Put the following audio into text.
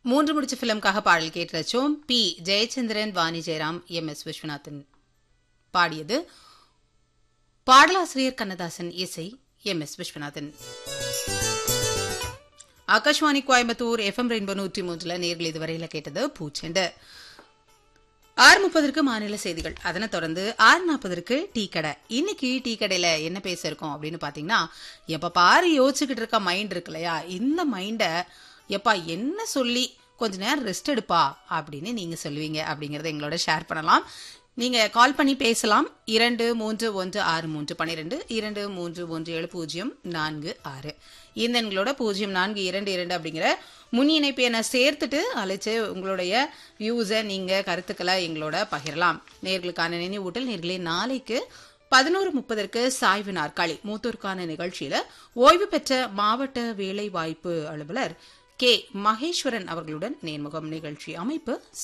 மூன்று முடிச்ச ஃபிலிம்காக பாடல் கேட்டு ரச்சோம் P Jayachandran Vani Jairam M S Viswanathan பாடியது பாடலாசிரியர் கண்ணதாசன் இசை M S Viswanathan Akashvani Coimbatore FM Rainbow நூற்றி மூன்றுல நேர்கள் இதுவரையில கேட்டது பூச்செண்டு ஆறு முப்பதற்கு மாநில செய்திகள் அதனை தொடர்ந்து ஆறு நாற்பதற்கு டீ கடை இன்னைக்கு டீ கடையில என்ன பேச இருக்கோம் அப்படின்னு பாத்தீங்கன்னா எப்ப பாரு யோசிச்சுக்கிட்டு இருக்க மைண்ட் இருக்கு இல்லையா இந்த மைண்டை எப்பா என்ன சொல்லி கொஞ்ச நேரம் ரெஸ்ட் எடுப்பா அப்படின்னு நீங்க சொல்லுவீங்க அப்படிங்கறத எங்களோட ஷேர் பண்ணலாம் நீங்க கால் பண்ணி பேசலாம் இரண்டு மூன்று ஒன்று ஆறு மூன்று பன்னிரெண்டு இரண்டு மூன்று ஒன்று ஏழு பூஜ்ஜியம் நான்கு ஆறு இந்த எண்களோட பூஜ்ஜியம் நான்கு இரண்டு இரண்டு அப்படிங்கிற முன் இணைப்பு என சேர்த்துட்டு அழைச்சு உங்களுடைய வியூஸை நீங்க கருத்துக்களை எங்களோட பகிரலாம் நேர்களுக்கான நினைவூட்டல் நேர்களே நாளைக்கு பதினோரு முப்பதற்கு சாய்வு நாற்காலி மூத்தோருக்கான நிகழ்ச்சியில ஓய்வு பெற்ற மாவட்ட வேலை வாய்ப்பு அலுவலர் கே மகேஸ்வரன் அவர்களுடன் நேர்முகம் நிகழ்ச்சி அமைப்பு